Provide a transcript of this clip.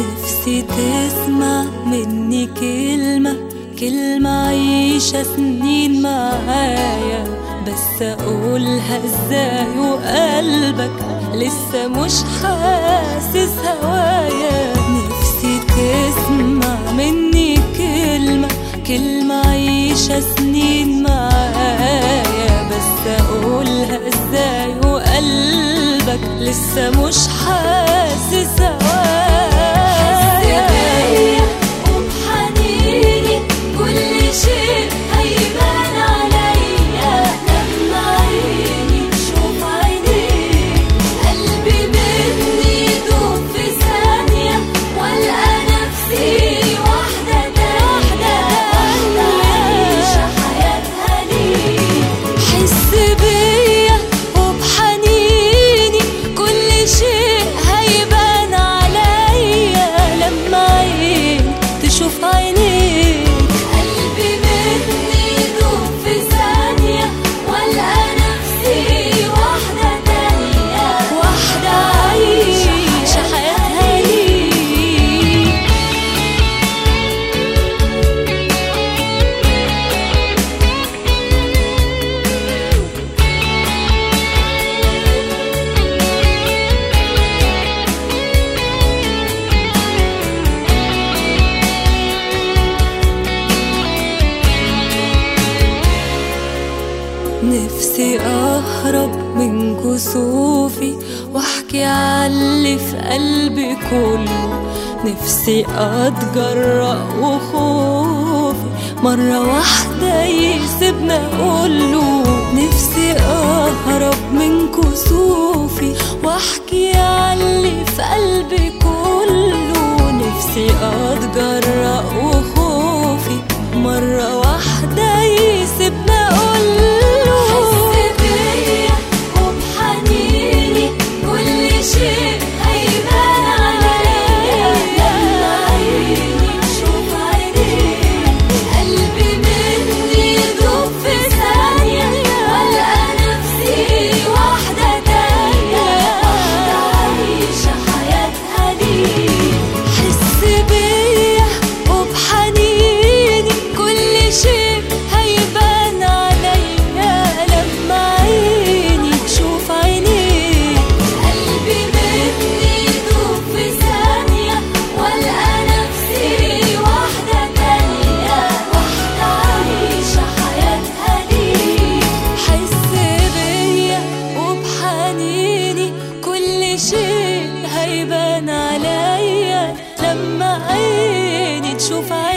نفسي تسمع مني كلمة كلمة عيشة سنين معايا بس أقولها ازاي وقلبك لسه مش حاسس هوايا نفسي تسمع مني كلمة كلمة عيشة سنين معايا بس أقولها ازاي وقلبك لسه مش حاسس هوايا وبحنيني كل شيء هيبان عليا لما عيني تشوف عينيك قلبي مني يدوب في ثانية والقى نفسي واحدة تانية واحدة عايشة حياتها ليك حس بيا وبحنيني كل شيء هيبان عليا لما عيني تشوف عينيك قلبي مني يدوب في ثانية والقى نفسي واحدة تانية واحدة عايشة حياتها ليك نفسي اهرب من كسوفي واحكي عاللي في قلبي كله نفسي اتجرأ وخوفي مرة واحدة يسيبنا اقوله نفسي اهرب من كسوفي واحكي عاللي في قلبي كله نفسي اتجرأ وخوفي مرة واحدة يسيبنا اقوله حس بيا وبحنيني كل شيء هيبان عليا لما عيني تشوف عينيك قلبي مني يدوب في ثانية والقى نفسي واحدة تانية واحدة عايشة حياتها ليك حس بيا وبحنيني كل شيء هيبان عليا لما عيني تشوف عينيك قلبي مني يدوب في ثانية والقى نفسي واحدة تانية واحدة عايشة حياتها ليك حس بيا وبحنيني كل شيء هيبان عليا لما عيني تشوف عينيك